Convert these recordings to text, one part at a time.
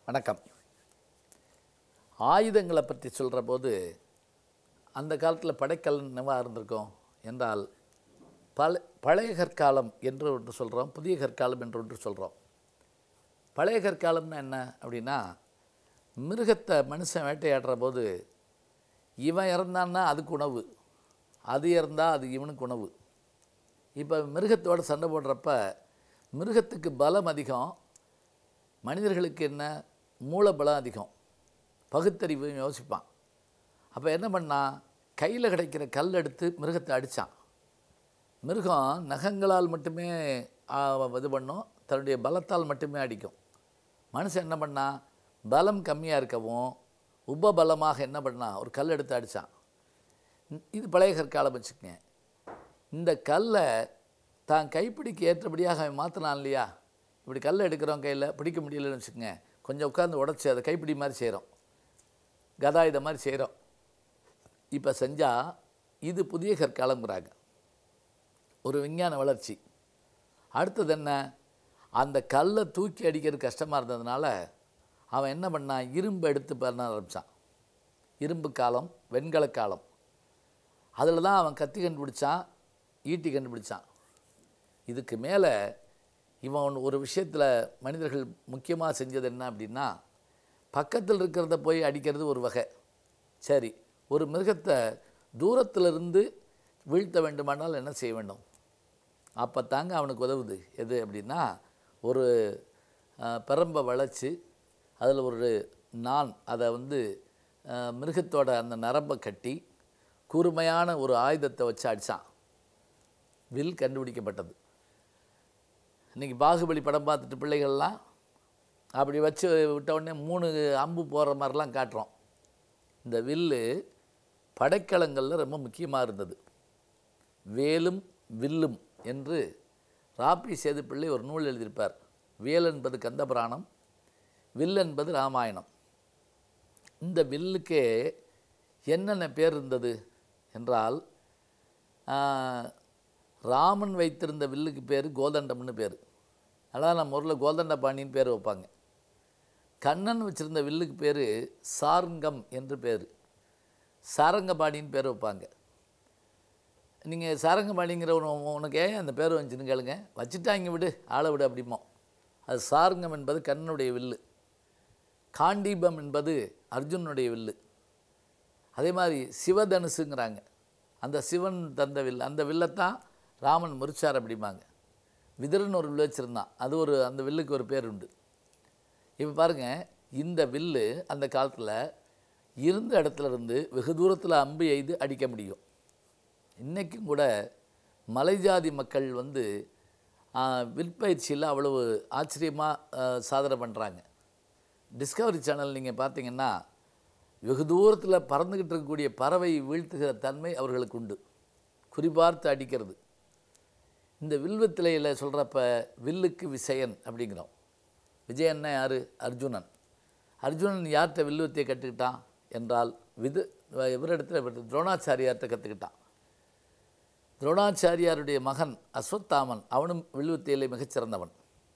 வணக்கம் ஆயுதங்களை பற்றி சொல்கிற போது அந்த காலத்தில் படைக்கல் என்னவாக இருந்திருக்கும் என்றால் பல பழைய கற்காலம் என்று ஒன்று சொல்கிறோம் புதிய கற்காலம் என்று ஒன்று சொல்கிறோம் பழைய கற்காலம்னா என்ன அப்படின்னா மிருகத்தை மனுஷன் வேட்டையாடுற போது இவன் இறந்தான்னா அதுக்கு உணவு அது இறந்தால் அது இவனுக்கு உணவு இப்போ மிருகத்தோட சண்டை போடுறப்ப மிருகத்துக்கு பலம் அதிகம் மனிதர்களுக்கு என்ன மூலபலம் அதிகம் பகுத்தறிவு யோசிப்பான் அப்போ என்ன பண்ணான் கையில் கிடைக்கிற கல் எடுத்து மிருகத்தை அடித்தான் மிருகம் நகங்களால் மட்டுமே ஆ, இது பண்ணும் தன்னுடைய பலத்தால் மட்டுமே அடிக்கும் மனுஷன் என்ன பண்ணான் பலம் கம்மியாக இருக்கவும் உபபலமாக என்ன பண்ணான் ஒரு கல் எடுத்து அடித்தான் இது பழைய கற்காலம் வச்சுக்கங்க இந்த கல்லை தான் கைப்பிடிக்கு ஏற்றபடியாக அவன் மாற்றினான் இல்லையா இப்படி கல்லை எடுக்கிறோம் கையில் பிடிக்க முடியலன்னு வச்சுக்கோங்க கொஞ்சம் உட்காந்து உடச்சி அதை கைப்பிடி மாதிரி செய்கிறோம் கதாயுத மாதிரி செய்கிறோம் இப்போ செஞ்சால் இது புதிய கற்காலங்கிறாங்க ஒரு விஞ்ஞான வளர்ச்சி அடுத்தது என்ன அந்த கல்லை தூக்கி அடிக்கிறது கஷ்டமாக இருந்ததுனால அவன் என்ன பண்ணான் இரும்பு எடுத்து பண்ண ஆரம்பித்தான் இரும்பு காலம் வெண்கல காலம் அதில் தான் அவன் கத்தி கண்டுபிடிச்சான் ஈட்டி கண்டுபிடிச்சான் இதுக்கு மேலே இவன் ஒண்ணு- ஒரு விஷயத்தில் மனிதர்கள் முக்கியமாக செஞ்சது என்ன அப்படின்னா பக்கத்தில் இருக்கிறத போய் அடிக்கிறது ஒரு வகை சரி ஒரு மிருகத்தை தூரத்திலிருந்து வீழ்த்த வேண்டுமானால் என்ன செய்ய வேண்டும் அப்போ தாங்க அவனுக்கு உதவுது எது அப்படின்னா ஒரு அஹ், பிரம்பை வளைச்சி அதில் ஒரு நான் அதை வந்து அஹ், மிருகத்தோட அந்த நரம்பை கட்டி கூர்மையான ஒரு ஆயுதத்தை வச்சு அடித்தான் வில் கண்டுபிடிக்கப்பட்டது இன்றைக்கி பாகுபலி படம் பார்த்துட்டு பிள்ளைகள்லாம் அப்படி வச்சு விட்ட உடனே மூணு அம்பு போகிற மாதிரிலாம் காட்டுறோம் இந்த வில்லு படைக்கலங்களில் ரொம்ப முக்கியமாக இருந்தது வேலும் வில்லும் என்று ராப்பி சேதுப்பிள்ளை ஒரு நூல் எழுதியிருப்பார் வேல் என்பது கந்தபுராணம் வில் என்பது ராமாயணம் இந்த வில்லுக்கே என்னென்ன பேர் இருந்தது என்றால் ஆஹ், ராமன் வைத்திருந்த வில்லுக்கு பேர் கோதண்டம்னு பேர் அதான் நம்ம ஊரில் கோதண்டபாணின்னு பேர் வைப்பாங்க கண்ணன் வச்சுருந்த வில்லுக்கு பேர் சார்ங்கம் என்று பேர் சாரங்கபாணின்னு பேர் வைப்பாங்க நீங்கள் சாரங்கபாணிங்கிற உன- உனக்கு ஏன் அந்த பேர் வந்துச்சுன்னு கேளுங்க வச்சுட்டாங்க விடு ஆளை விடு அப்படிமோ அது சாரங்கம் என்பது கண்ணனுடைய வில்லு காண்டீபம் என்பது அர்ஜுனனுடைய வில்லு அதே மாதிரி சிவதனுசுங்கிறாங்க அந்த சிவன் தந்த வில் அந்த வில்லைத்தான் ராமன் முறிச்சார் அப்படிம்பாங்க விதிரன் ஒரு வில் வச்சுருந்தான் அது ஒரு அந்த வில்லுக்கு ஒரு பேர் உண்டு இப்போ பாருங்கள் இந்த வில்லு அந்த காலத்தில் இருந்த இடத்துல இருந்து வெகு தூரத்தில் அம்பு எய்து அடிக்க முடியும் இன்றைக்கும் கூட மலைஜாதி மக்கள் வந்து ஆ, விற்பயிற்சியில் அவ்வளவு ஆச்சரியமாக சாதனை பண்ணுறாங்க டிஸ்கவரி சேனல் நீங்கள் பார்த்தீங்கன்னா வெகு தூரத்தில் பறந்துக்கிட்டு இருக்கக்கூடிய பறவை வீழ்த்துகிற தன்மை அவர்களுக்கு உண்டு குறிபார்த்து அடிக்கிறது இந்த வில்வத்திலையில் சொல்கிறப்ப வில்லுக்கு விசயன் அப்படிங்கிறோம் விஜயன்னா யார் அர்ஜுனன் அர்ஜுனன் யார்கிட்ட வில்லுவத்தியை கற்றுக்கிட்டான் என்றால் விது இவரிடத்துல துரோணாச்சாரியார்கிட்ட கற்றுக்கிட்டான் துரோணாச்சாரியாருடைய மகன் அஸ்வத்தாமன் அவனும் வில்லுவத்தியிலே மிகச்சிறந்தவன்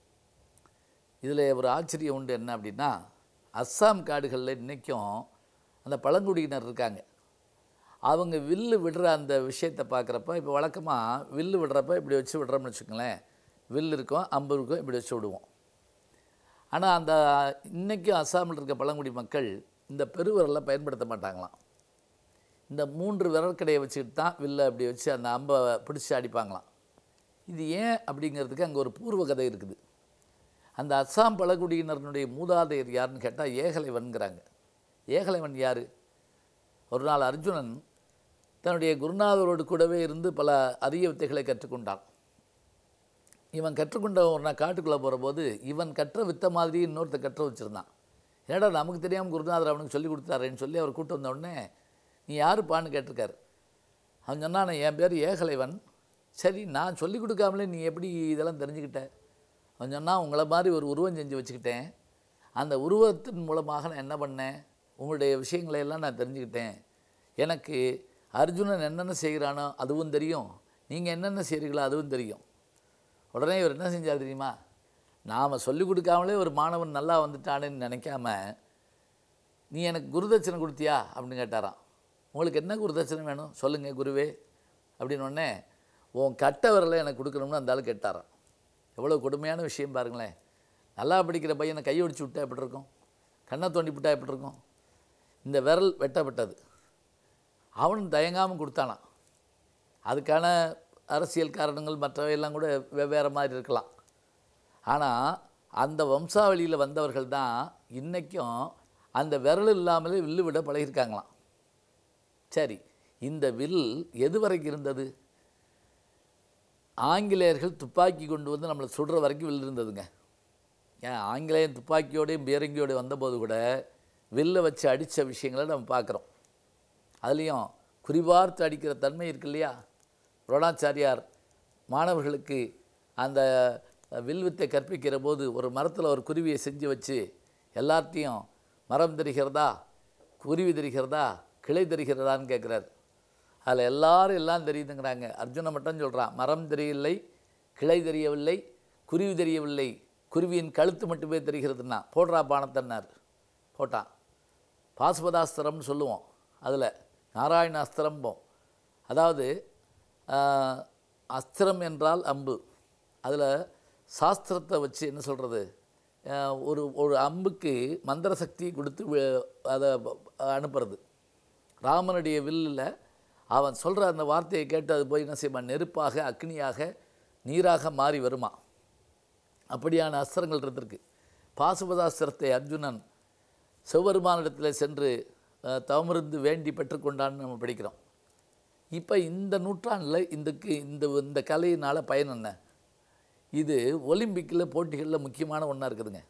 இதில் ஒரு ஆச்சரியம் உண்டு என்ன அப்படின்னா அஸ்ஸாம் காடுகளில் இன்றைக்கும் அந்த பழங்குடியினர் இருக்காங்க அவங்க வில்லு விடுற அந்த விஷயத்தை பார்க்குறப்ப இப்போ வழக்கமாக வில்லு விடுறப்ப இப்படி வச்சு விடுறோம்னு வச்சுக்கோங்களேன் வில் இருக்கும் அம்பு இருக்கும் இப்படி வச்சு விடுவோம் ஆனால் அந்த இன்றைக்கும் அஸ்ஸாமில் இருக்க பழங்குடி மக்கள் இந்த பெருவிரலை பயன்படுத்த மாட்டாங்களாம் இந்த மூன்று விரற்கடையை வச்சுக்கிட்டு தான் வில்லை அப்படி வச்சு அந்த அம்பை பிடிச்சி அடிப்பாங்களாம் இது ஏன் அப்படிங்கிறதுக்கு அங்கே ஒரு பூர்வ கதை இருக்குது அந்த அஸ்ஸாம் பழங்குடியினருடைய மூதாதையர் யாருன்னு கேட்டால் ஏகலைவன்கிறாங்க ஏகலைவன் யார் ஒரு நாள் அர்ஜுனன் தன்னுடைய குருநாதரோடு கூடவே இருந்து பல அரிய வித்தைகளை கற்றுக்கொண்டான் இவன் கற்றுக்கொண்ட ஒரு நாள் காட்டுக்குள்ளே போகிறபோது இவன் கற்ற வித்த மாதிரி இன்னொருத்த கற்ற வச்சுருந்தான் ஏடா நமக்கு தெரியாமல் குருநாதர் அவனுக்கு சொல்லி கொடுத்தாரேன்னு சொல்லி அவர் கூட்டு வந்த உடனே நீ யாருப்பான்னு கேட்டிருக்காரு அவன் சொன்னான் என் பேர் ஏகலைவன் சரி நான் சொல்லி கொடுக்காமலே நீ எப்படி இதெல்லாம் தெரிஞ்சுக்கிட்ட அவன் சொன்னான் உங்களை மாதிரி ஒரு உருவம் செஞ்சு வச்சுக்கிட்டேன் அந்த உருவத்தின் மூலமாக நான் என்ன பண்ணேன் உங்களுடைய விஷயங்களை எல்லாம் நான் தெரிஞ்சுக்கிட்டேன் எனக்கு அர்ஜுனன் என்னென்ன செய்கிறானோ அதுவும் தெரியும் நீங்கள் என்னென்ன செய்கிறீங்களோ அதுவும் தெரியும் உடனே இவர் என்ன செஞ்சார் தெரியுமா நாம் சொல்லிக் கொடுக்காமலே ஒரு மாணவன் நல்லா வந்துட்டானேன்னு நினைக்காம நீ எனக்கு குருதட்சணை கொடுத்தியா அப்படின்னு கேட்டாராம் உங்களுக்கு என்ன குருதட்சணை வேணும் சொல்லுங்கள் குருவே அப்படின்னு உடனே உன் கட்ட விரலை எனக்கு கொடுக்கணும்னு அந்த ஆள் கேட்டாராம் எவ்வளோ கொடுமையான விஷயம் பாருங்களேன் நல்லா படிக்கிற பையனை கையை ஒடிச்சு விட்டா எப்படி இருக்கும் கண்ணை தோண்டி விட்டா எப்படி இருக்கும் இந்த விரல் வெட்டப்பட்டது அவனும் தயங்காமல் கொடுத்தானான் அதுக்கான அரசியல் காரணங்கள் மற்றவையெல்லாம் கூட வெவ்வேறு மாதிரி இருக்கலாம் ஆனால் அந்த வம்சாவளியில் வந்தவர்கள் தான் இன்றைக்கும் அந்த விரல் இல்லாமலே வில்லு விட பழகியிருக்காங்களாம் சரி இந்த வில் எது வரைக்கும் இருந்தது ஆங்கிலேயர்கள் துப்பாக்கி கொண்டு வந்து நம்மளை சுடுற வரைக்கும் வில் இருந்ததுங்க ஏன் ஆங்கிலேயன் துப்பாக்கியோடையும் பீரங்கியோடையும் வந்தபோது கூட வில்லை வச்சு அடித்த விஷயங்களை நம்ம பார்க்குறோம் அதுலேயும் குறிபார்த்து அடிக்கிற தன்மை இருக்கு இல்லையா துரோணாச்சாரியார் மாணவர்களுக்கு அந்த வில்வித்தை கற்பிக்கிற போது ஒரு மரத்தில் ஒரு குருவியை செஞ்சு வச்சு எல்லாத்தையும் மரம் தெரிகிறதா குருவி தெரிகிறதா கிளை தெரிகிறதான்னு கேட்குறாரு அதில் எல்லாரும் எல்லாம் தெரியுதுங்கிறாங்க அர்ஜுனை மட்டும் சொல்கிறான் மரம் தெரியவில்லை கிளை தெரியவில்லை குருவி தெரியவில்லை குருவியின் கழுத்து மட்டுமே தெரிகிறதுன்னா போடுறா பானத்தன்னார் போட்டான் பாசுபதாஸ்திரம்னு சொல்லுவோம் அதில் நாராயண அஸ்திரம்போம் அதாவது ஆஹ், அஸ்திரம் என்றால் அம்பு அதில் சாஸ்திரத்தை வச்சு என்ன சொல்கிறது ஒரு ஒரு அம்புக்கு மந்திர சக்தி கொடுத்து வி- அதை அனுப்புறது ராமனுடைய வில்லில் அவன் சொல்கிற அந்த வார்த்தையை கேட்டு அது போய் என்ன செய்வான் நெருப்பாக அக்னியாக நீராக மாறி வருமா அப்படியான அஸ்திரங்கள் இருந்திருக்கு பாசுபதாஸ்திரத்தை அர்ஜுனன் சிவபெருமானிடத்தில் சென்று அஹ், தவமிருந்து வேண்டி பெற்றுக்கொண்டான்னு நம்ம படிக்கிறோம் இப்போ இந்த நூற்றாண்டில் இதுக்கு இந்த இந்த கலையினால் பயன் என்ன இது ஒலிம்பிக்கில் போட்டிகளில் முக்கியமான ஒன்றா இருக்குதுங்க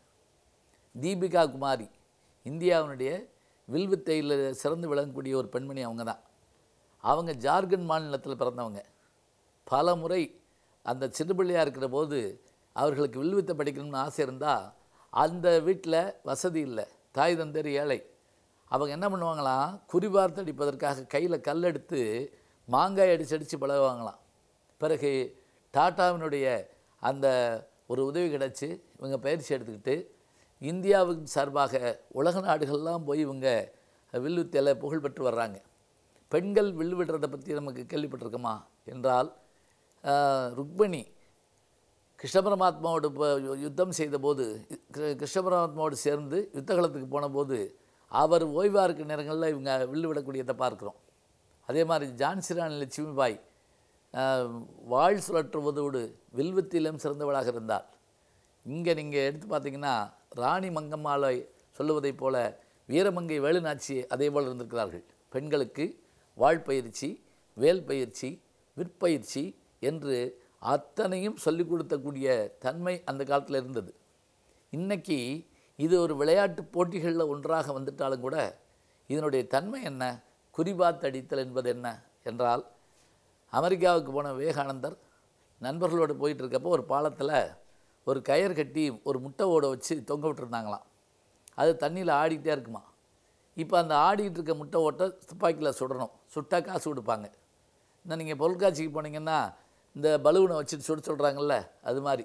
தீபிகா குமாரி இந்தியாவினுடைய வில்வித்தையில் சிறந்து விளங்கக்கூடிய ஒரு பெண்மணி அவங்க தான் அவங்க ஜார்க்கண்ட் மாநிலத்தில் பிறந்தவங்க பல முறை அந்த சிறுபிள்ளையாக இருக்கிற போது அவர்களுக்கு வில்வித்தை படிக்கணும்னு ஆசை இருந்தால் அந்த வீட்டில் வசதி இல்லை தாய் தந்தர் ஏழை அவங்க என்ன பண்ணுவாங்களாம் குறிபார்த்து அடிப்பதற்காக கையில் கல் எடுத்து மாங்காய் அடிச்சு அடித்து பழகுவாங்களாம் பிறகு டாட்டாவினுடைய அந்த ஒரு உதவி கிடச்சி இவங்க பயிற்சி எடுத்துக்கிட்டு இந்தியாவுக்கு சார்பாக உலக நாடுகள்லாம் போய் இவங்க வில்வித்தையில் புகழ் பெற்று வர்றாங்க பெண்கள் வில் விடுறதை பற்றி நமக்கு கேள்விப்பட்டிருக்கோமா என்றால் ஆஹ், ருக்மிணி கிருஷ்ண பரமாத்மாவோடு ப- யுத்தம் செய்தபோது கிரு- கிருஷ்ண பரமாத்மாவோடு சேர்ந்து யுத்தகலத்துக்கு போனபோது அவர் ஓய்வாக இருக்கிற நேரங்களில் இவங்க வில்லு விடக்கூடியதை பார்க்குறோம் அதே மாதிரி ஜான்சி ராணி லட்சுமிபாய் ஆஹ், வாழ் சுழற்றுவதோடு வில்வித்திலும் சிறந்தவளாக இருந்தாள் இங்கே நீங்கள் எடுத்து பார்த்தீங்கன்னா ராணி மங்கம்மாளை சொல்லுவதைப் போல வீரமங்கை வேலுநாச்சி அதே போல் இருந்திருக்கிறார்கள் பெண்களுக்கு வாழ்பயிற்சி வேல் பயிற்சி விற்பயிற்சி என்று அத்தனையும் சொல்லிக் கொடுத்தக்கூடிய தன்மை அந்த காலத்தில் இருந்தது இன்னைக்கு இது ஒரு விளையாட்டு போட்டிகளில் ஒன்றாக வந்துட்டாலும் கூட இதனுடைய தன்மை என்ன குறிபாத்து அடித்தல் என்பது என்ன என்றால் அமெரிக்காவுக்கு போன விவேகானந்தர் நண்பர்களோடு போயிட்டு இருக்கப்போ ஒரு பாலத்தில் ஒரு கயிறு கட்டி ஒரு முட்டை ஓட வச்சு தொங்க விட்டுருந்தாங்களாம் அது தண்ணியில் ஆடிக்கிட்டே இருக்குமா இப்போ அந்த ஆடிக்கிட்டு இருக்க முட்டை ஓட்டை துப்பாக்கியில் சுடணும் சுட்டா காசு கொடுப்பாங்க இன்னும் நீங்கள் பொருட்காட்சிக்கு போனீங்கன்னா இந்த பலூனை வச்சுட்டு சுட சொல்கிறாங்கல்ல அது மாதிரி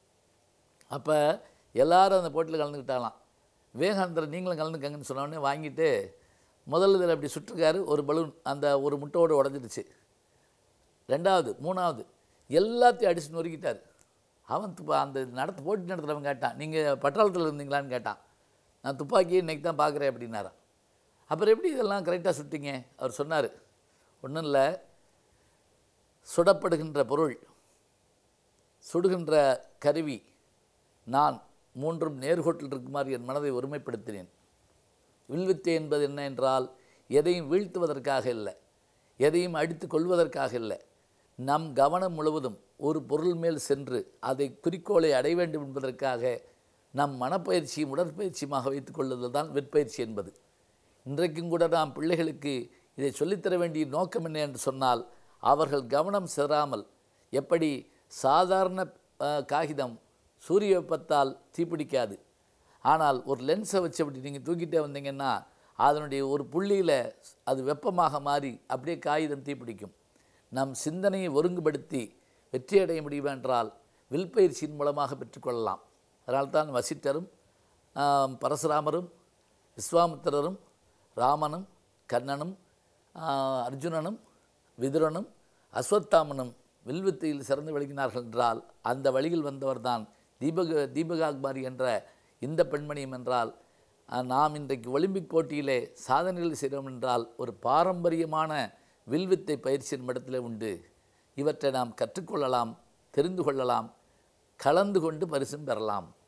அப்போ எல்லாரும் அந்த போட்டியில் கலந்துக்கிட்டாலாம் விவேகானந்தர் நீங்களும் கலந்துக்கங்கன்னு சொன்ன உடனே வாங்கிட்டு முதல் இதில் அப்படி சுட்டிருக்காரு ஒரு பலூன் அந்த ஒரு முட்டையோடு உடஞ்சிடுச்சு ரெண்டாவது மூணாவது எல்லாத்தையும் அடிச்சு நொறுக்கிட்டார் அவன் துப்பா அந்த நடத்து போட்டி நடத்துகிறவன் கேட்டான் நீங்கள் பட்டாளத்தில் இருந்தீங்களான்னு கேட்டான் நான் துப்பாக்கியை இன்னைக்கு தான் பார்க்குறேன் அப்படின்னாரான் அப்புறம் எப்படி இதெல்லாம் கரெக்டாக சுட்டிங்க அவர் சொன்னார் ஒன்றும் இல்லை சுடப்படுகின்ற பொருள் சுடுகின்ற கருவி நான் மூன்றும் நேர்கோட்டில் இருக்குமாறு என் மனதை ஒருமைப்படுத்தினேன் வில்வித்தை என்பது என்ன என்றால் எதையும் வீழ்த்துவதற்காக இல்லை எதையும் அடித்து கொள்வதற்காக இல்லை நம் கவனம் முழுவதும் ஒரு பொருள் மேல் சென்று அதை குறிக்கோளை அடைய வேண்டும் என்பதற்காக நம் மனப்பயிற்சியும் உடற்பயிற்சியுமாக வைத்துக் கொள்ளுதல் தான் விற்பயிற்சி என்பது இன்றைக்கும் கூட நாம் பிள்ளைகளுக்கு இதை சொல்லித்தர வேண்டிய நோக்கம் என்ன என்று சொன்னால் அவர்கள் கவனம் செறாமல் எப்படி சாதாரண அஹ், காகிதம் சூரிய வெப்பத்தால் தீப்பிடிக்காது ஆனால் ஒரு லென்ஸை வச்சு அப்படி நீங்கள் தூக்கிட்டே வந்தீங்கன்னா அதனுடைய ஒரு புள்ளியில் அது வெப்பமாக மாறி அப்படியே காகிதம் தீப்பிடிக்கும் நம் சிந்தனையை ஒருங்குபடுத்தி வெற்றியடைய முடியும் என்றால் வில் பயிற்சியின் மூலமாக பெற்றுக்கொள்ளலாம் அதனால்தான் வசிட்டரும் ஆம், பரசுராமரும் விஸ்வாமித்திரரும் ராமனும் கர்ணனும் ஆ, அர்ஜுனனும் விதுரனும் அஸ்வத்தாமனும் வில்வித்தையில் சிறந்து விளங்கினார்கள் என்றால் அந்த வழியில் வந்தவர்தான் தீபக தீபகாக்மாரி என்ற இந்த பெண்மணியும் என்றால் ஆ, நாம் இன்றைக்கு ஒலிம்பிக் போட்டியிலே சாதனைகள் செய்கிறோம் என்றால் ஒரு பாரம்பரியமான வில்வித்தை பயிற்சி இடத்திலே உண்டு இவற்றை நாம் கற்றுக்கொள்ளலாம் தெரிந்து கொள்ளலாம் கலந்து கொண்டு பரிசும் பெறலாம்